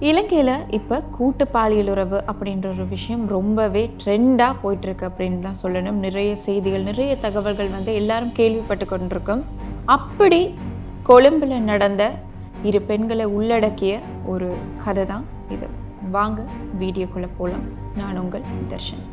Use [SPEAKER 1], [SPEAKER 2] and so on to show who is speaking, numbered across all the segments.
[SPEAKER 1] இலங்கையில் இப்போ கூட்டு பாலியல் உறவு அப்படின்ற ஒரு விஷயம் ரொம்பவே ட்ரெண்டாக போயிட்டுருக்கு அப்படின்னு தான் சொல்லணும் நிறைய செய்திகள் நிறைய தகவல்கள் வந்து எல்லாரும் கேள்விப்பட்டு கொண்டிருக்கோம் அப்படி கொழும்பில் நடந்த இரு பெண்களை உள்ளடக்கிய ஒரு கதை தான் இது வாங்க வீடியோக்குள்ளே போகலாம் நான் உங்கள் தர்ஷன்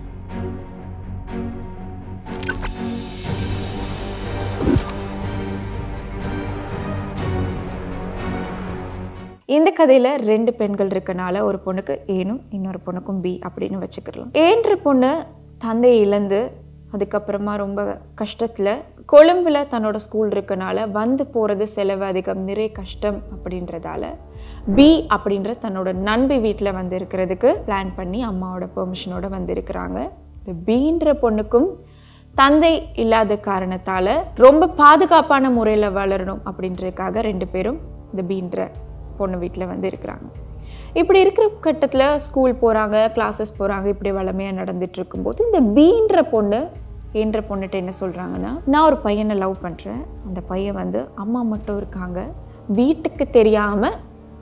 [SPEAKER 1] இந்த கதையில் ரெண்டு பெண்கள் இருக்கனால ஒரு பொண்ணுக்கு ஏனும் இன்னொரு பொண்ணுக்கும் பி அப்படின்னு வச்சுக்கலாம் ஏன்ற பொண்ணு தந்தையை இழந்து அதுக்கப்புறமா ரொம்ப கஷ்டத்தில் கொழும்புல தன்னோட ஸ்கூல் இருக்கனால வந்து போகிறது செலவு அதிகம் நிறைய கஷ்டம் அப்படின்றதால பி அப்படின்ற தன்னோட நண்பி வீட்டில் வந்து இருக்கிறதுக்கு பிளான் பண்ணி அம்மாவோட பெர்மிஷனோட வந்து இருக்கிறாங்க இந்த பீன்ற பொண்ணுக்கும் தந்தை இல்லாத காரணத்தால் ரொம்ப பாதுகாப்பான முறையில் வளரணும் அப்படின்றதுக்காக ரெண்டு பேரும் இந்த பீன்ற பொண்ணு வீட்டில் வந்து இருக்கிறாங்க இப்படி இருக்கிற கட்டத்தில் ஸ்கூல் போகிறாங்க கிளாஸஸ் போகிறாங்க இப்படி வளமையாக நடந்துட்டு இருக்கும்போது இந்த பீன்ற பொண்ணு என்ற பொண்ணுகிட்ட என்ன சொல்கிறாங்கன்னா நான் ஒரு பையனை லவ் பண்ணுறேன் அந்த பையன் வந்து அம்மா மட்டும் இருக்காங்க வீட்டுக்கு தெரியாமல்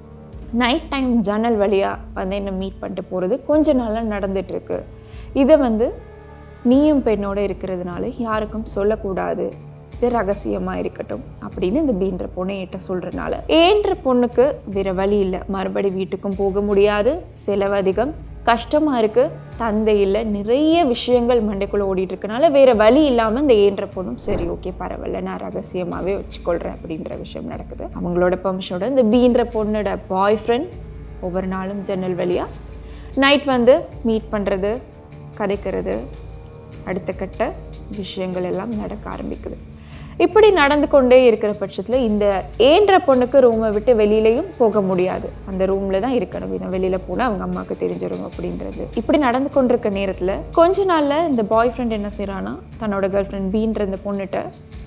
[SPEAKER 1] நைட் டைம் ஜன்னல் வழியாக வந்து என்னை மீட் பண்ணிட்டு போகிறது கொஞ்ச நாளாக நடந்துட்டுருக்கு இதை வந்து நீயும் பெண்ணோட இருக்கிறதுனால யாருக்கும் சொல்லக்கூடாது இது ரகசியமாக இருக்கட்டும் அப்படின்னு இந்த பீன்ற பொண்ணு என்கிட்ட சொல்கிறனால ஏன்ற பொண்ணுக்கு வேற வழி இல்லை மறுபடி வீட்டுக்கும் போக முடியாது செலவு அதிகம் கஷ்டமாக இருக்குது தந்தை இல்லை நிறைய விஷயங்கள் மண்டைக்குள்ளே ஓடிட்டு இருக்கனால வேற வழி இல்லாமல் இந்த ஏன்ற பொண்ணும் சரி ஓகே பரவாயில்ல நான் ரகசியமாகவே வச்சுக்கொள்கிறேன் அப்படின்ற விஷயம் நடக்குது அவங்களோட பெர்மிஷனோட இந்த பீன்ற பொண்ணோட பாய் ஃப்ரெண்ட் ஒவ்வொரு நாளும் ஜன்னல் வழியாக நைட் வந்து மீட் பண்ணுறது கதைக்கிறது அடுத்த கட்ட விஷயங்கள் எல்லாம் நடக்க ஆரம்பிக்குது இப்படி நடந்து கொண்டே இருக்கிற பட்சத்தில் இந்த ஏன்ற பொண்ணுக்கு ரூமை விட்டு வெளியிலையும் போக முடியாது அந்த ரூமில் தான் இருக்கணும் இவன் வெளியில் போனால் அவங்க அம்மாவுக்கு தெரிஞ்சிடும் அப்படின்றது இப்படி நடந்து கொண்டிருக்க நேரத்தில் கொஞ்ச நாளில் இந்த பாய் ஃப்ரெண்ட் என்ன செய்கிறான்னா தன்னோட கேர்ள் ஃப்ரெண்ட் பீன்ற இந்த பொண்ணுகிட்ட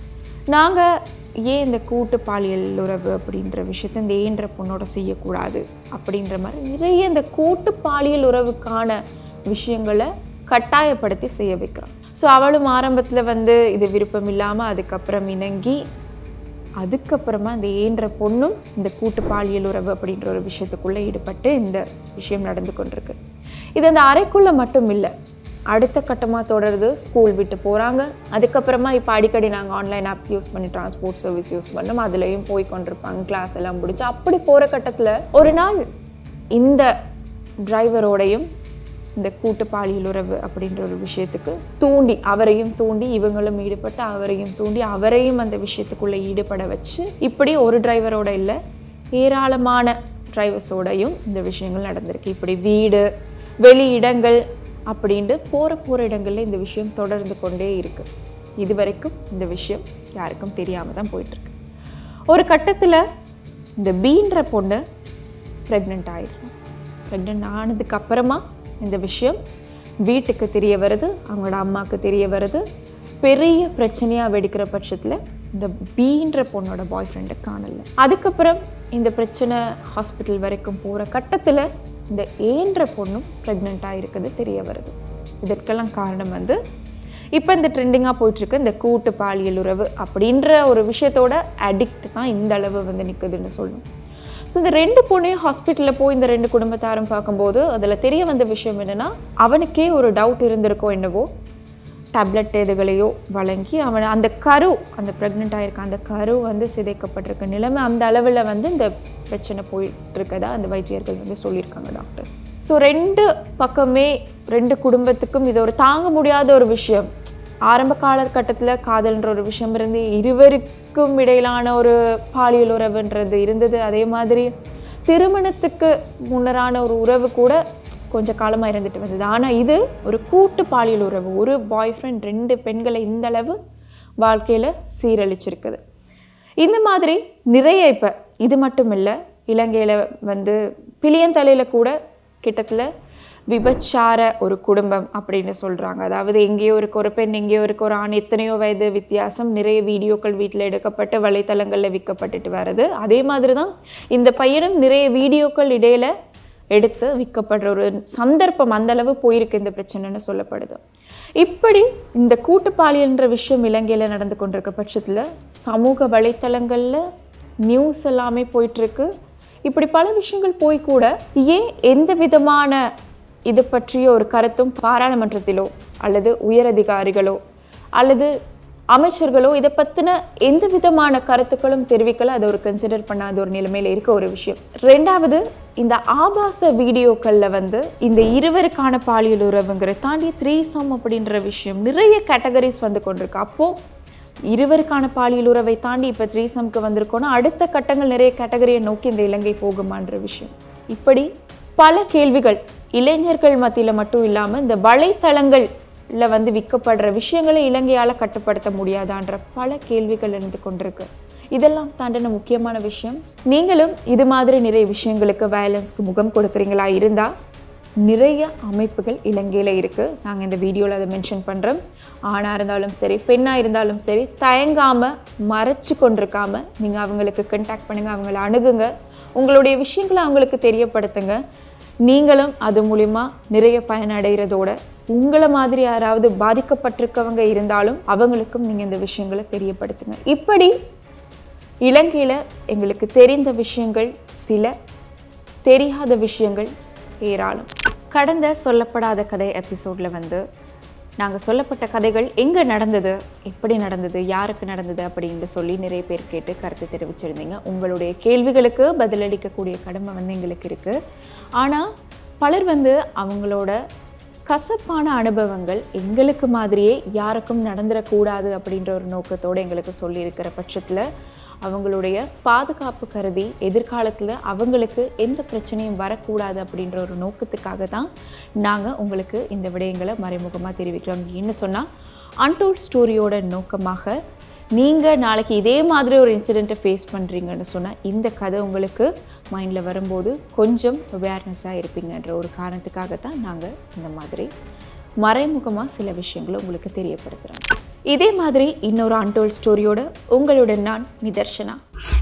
[SPEAKER 1] நாங்கள் ஏன் இந்த கூட்டு பாலியல் உறவு அப்படின்ற விஷயத்த இந்த ஏன்ற பொண்ணோட செய்யக்கூடாது அப்படின்ற மாதிரி நிறைய இந்த கூட்டு பாலியல் உறவுக்கான விஷயங்களை கட்டாயப்படுத்தி செய்ய வைக்கிறான் ஸோ அவளும் ஆரம்பத்தில் வந்து இது விருப்பம் இல்லாமல் அதுக்கப்புறம் இணங்கி அதுக்கப்புறமா இந்த ஏன்ற பொண்ணும் இந்த கூட்டு பாலியல் உறவு அப்படின்ற ஒரு விஷயத்துக்குள்ளே ஈடுபட்டு இந்த விஷயம் நடந்து கொண்டிருக்கு இது அந்த அறைக்குள்ளே மட்டும் இல்லை அடுத்த கட்டமாக தொடருது ஸ்கூல் விட்டு போகிறாங்க அதுக்கப்புறமா இப்போ அடிக்கடி நாங்கள் ஆன்லைன் ஆப் யூஸ் பண்ணி டிரான்ஸ்போர்ட் சர்வீஸ் யூஸ் பண்ணோம் அதுலேயும் போய் கொண்டிருப்பாங்க கிளாஸ் எல்லாம் முடிச்சு அப்படி போகிற கட்டத்தில் ஒரு நாள் இந்த டிரைவரோடையும் இந்த கூட்டு பாலியல் உறவு அப்படின்ற ஒரு விஷயத்துக்கு தூண்டி அவரையும் தூண்டி இவங்களும் ஈடுபட்டு அவரையும் தூண்டி அவரையும் அந்த விஷயத்துக்குள்ளே ஈடுபட வச்சு இப்படி ஒரு டிரைவரோட இல்லை ஏராளமான டிரைவர்ஸோடையும் இந்த விஷயங்கள் நடந்திருக்கு இப்படி வீடு வெளி இடங்கள் அப்படின்ட்டு போகிற போகிற இடங்களில் இந்த விஷயம் தொடர்ந்து கொண்டே இருக்கு இது வரைக்கும் இந்த விஷயம் யாருக்கும் தெரியாமல் தான் போயிட்டுருக்கு ஒரு கட்டத்தில் இந்த பீன்ற பொண்ணு ப்ரெக்னென்ட் ஆயிடும் ப்ரெக்னென்ட் ஆனதுக்கு அப்புறமா இந்த விஷயம் வீட்டுக்கு தெரிய வருது அவங்களோட அம்மாவுக்கு தெரிய வருது பெரிய பிரச்சனையாக வெடிக்கிற பட்சத்தில் இந்த பீன்ற பொண்ணோட பாய் ஃப்ரெண்டை காணல அதுக்கப்புறம் இந்த பிரச்சனை ஹாஸ்பிட்டல் வரைக்கும் போகிற கட்டத்தில் இந்த ஏன்ற பொண்ணும் ப்ரெக்னெண்ட்டாக இருக்குது தெரிய வருது இதற்கெல்லாம் காரணம் வந்து இப்போ இந்த ட்ரெண்டிங்காக போயிட்டுருக்கு இந்த கூட்டு பாலியல் உறவு அப்படின்ற ஒரு விஷயத்தோட அடிக்ட் தான் இந்த அளவு வந்து நிற்குதுன்னு சொல்லணும் ஸோ இந்த ரெண்டு பொண்ணையும் ஹாஸ்பிட்டலில் போய் இந்த ரெண்டு குடும்பத்தாரும் பார்க்கும்போது அதில் தெரிய வந்த விஷயம் என்னென்னா அவனுக்கே ஒரு டவுட் இருந்திருக்கோ என்னவோ டேப்லெட் இதுகளையோ வழங்கி அவன் அந்த கரு அந்த ப்ரெக்னென்ட் ஆகிருக்க அந்த கரு வந்து சிதைக்கப்பட்டிருக்க நிலைமை அந்த அளவில் வந்து இந்த பிரச்சனை போயிட்டுருக்கதா அந்த வைத்தியர்கள் வந்து சொல்லியிருக்காங்க டாக்டர்ஸ் ஸோ ரெண்டு பக்கமே ரெண்டு குடும்பத்துக்கும் இது ஒரு தாங்க முடியாத ஒரு விஷயம் ஆரம்ப காலகட்டத்தில் காதல்ன்ற ஒரு விஷயம் இருந்து இருவருக்கும் இடையிலான ஒரு பாலியல் உறவுன்றது இருந்தது அதே மாதிரி திருமணத்துக்கு முன்னரான ஒரு உறவு கூட கொஞ்ச காலமாக இருந்துட்டு வந்தது ஆனால் இது ஒரு கூட்டு பாலியல் உறவு ஒரு பாய் ஃப்ரெண்ட் ரெண்டு பெண்களை இந்த அளவு வாழ்க்கையில் சீரழிச்சிருக்குது இந்த மாதிரி நிறைய இப்போ இது மட்டும் இல்லை இலங்கையில் வந்து பிளியந்தலையில் கூட கிட்டத்தில் விபச்சார ஒரு குடும்பம் அப்படின்னு சொல்கிறாங்க அதாவது எங்கேயோ இருக்க ஒரு பெண் எங்கேயோ இருக்க ஒரு ஆண் எத்தனையோ வயது வித்தியாசம் நிறைய வீடியோக்கள் வீட்டில் எடுக்கப்பட்டு வலைத்தளங்களில் விற்கப்பட்டுட்டு வருது அதே மாதிரி தான் இந்த பையனும் நிறைய வீடியோக்கள் இடையில எடுத்து விற்கப்படுற ஒரு சந்தர்ப்பம் அந்தளவு போயிருக்கு இந்த பிரச்சனைன்னு சொல்லப்படுது இப்படி இந்த கூட்டு பாலியல்ன்ற விஷயம் இலங்கையில் நடந்து கொண்டிருக்க பட்சத்தில் சமூக வலைத்தளங்களில் நியூஸ் எல்லாமே போயிட்டுருக்கு இப்படி பல விஷயங்கள் போய் கூட ஏன் எந்த விதமான இது பற்றிய ஒரு கருத்தும் பாராளுமன்றத்திலோ அல்லது உயரதிகாரிகளோ அல்லது அமைச்சர்களோ இதை பற்றின எந்த விதமான கருத்துக்களும் தெரிவிக்கல அதை ஒரு கன்சிடர் பண்ணாத ஒரு நிலைமையில இருக்க ஒரு விஷயம் ரெண்டாவது இந்த ஆபாச வீடியோக்களில் வந்து இந்த இருவருக்கான பாலியல் உறவுங்கிற தாண்டி த்ரீசம் அப்படின்ற விஷயம் நிறைய கேட்டகரிஸ் வந்து கொண்டிருக்கு அப்போது இருவருக்கான பாலியல் உறவை தாண்டி இப்போ த்ரீசம்க்கு வந்திருக்கோன்னா அடுத்த கட்டங்கள் நிறைய கேட்டகரியை நோக்கி இந்த இலங்கை போகுமான்ற விஷயம் இப்படி பல கேள்விகள் இளைஞர்கள் மத்தியில் மட்டும் இல்லாமல் இந்த வலைத்தளங்கள்ல வந்து விற்கப்படுற விஷயங்களை இலங்கையால் கட்டுப்படுத்த முடியாதான்ற பல கேள்விகள் இருந்து கொண்டிருக்கு இதெல்லாம் தாண்டின முக்கியமான விஷயம் நீங்களும் இது மாதிரி நிறைய விஷயங்களுக்கு வயலன்ஸ்க்கு முகம் கொடுக்குறீங்களா இருந்தால் நிறைய அமைப்புகள் இலங்கையில் இருக்குது நாங்கள் இந்த வீடியோவில் அதை மென்ஷன் பண்ணுறோம் ஆணாக இருந்தாலும் சரி பெண்ணாக இருந்தாலும் சரி தயங்காமல் மறைச்சு கொண்டிருக்காம நீங்கள் அவங்களுக்கு கண்டாக்ட் பண்ணுங்கள் அவங்கள அணுகுங்க உங்களுடைய விஷயங்களை அவங்களுக்கு தெரியப்படுத்துங்க நீங்களும் அது மூலிமா நிறைய பயனடைகிறதோட உங்களை மாதிரி யாராவது பாதிக்கப்பட்டிருக்கவங்க இருந்தாலும் அவங்களுக்கும் நீங்கள் இந்த விஷயங்களை தெரியப்படுத்துங்க இப்படி இலங்கையில் எங்களுக்கு தெரிந்த விஷயங்கள் சில தெரியாத விஷயங்கள் ஏராளம் கடந்த சொல்லப்படாத கதை எபிசோடில் வந்து நாங்கள் சொல்லப்பட்ட கதைகள் எங்கே நடந்தது எப்படி நடந்தது யாருக்கு நடந்தது அப்படின்னு சொல்லி நிறைய பேர் கேட்டு கருத்து தெரிவிச்சிருந்தீங்க உங்களுடைய கேள்விகளுக்கு பதிலளிக்கக்கூடிய கடமை வந்து எங்களுக்கு இருக்குது ஆனால் பலர் வந்து அவங்களோட கசப்பான அனுபவங்கள் எங்களுக்கு மாதிரியே யாருக்கும் நடந்துடக்கூடாது அப்படின்ற ஒரு நோக்கத்தோடு எங்களுக்கு சொல்லியிருக்கிற பட்சத்தில் அவங்களுடைய பாதுகாப்பு கருதி எதிர்காலத்தில் அவங்களுக்கு எந்த பிரச்சனையும் வரக்கூடாது அப்படின்ற ஒரு நோக்கத்துக்காக தான் நாங்கள் உங்களுக்கு இந்த விடயங்களை மறைமுகமாக தெரிவிக்கிறோம் என்ன சொன்னால் அன்டோல்ட் ஸ்டோரியோட நோக்கமாக நீங்கள் நாளைக்கு இதே மாதிரி ஒரு இன்சிடெண்ட்டை ஃபேஸ் பண்ணுறீங்கன்னு சொன்னால் இந்த கதை உங்களுக்கு மைண்டில் வரும்போது கொஞ்சம் அவேர்னஸாக இருப்பீங்கன்ற ஒரு காரணத்துக்காக தான் நாங்கள் இந்த மாதிரி மறைமுகமாக சில விஷயங்களை உங்களுக்கு தெரியப்படுத்துகிறோம் இதே மாதிரி இன்னொரு அன்டோல்ட் ஸ்டோரியோட உங்களுடன் நான் நிதர்ஷனா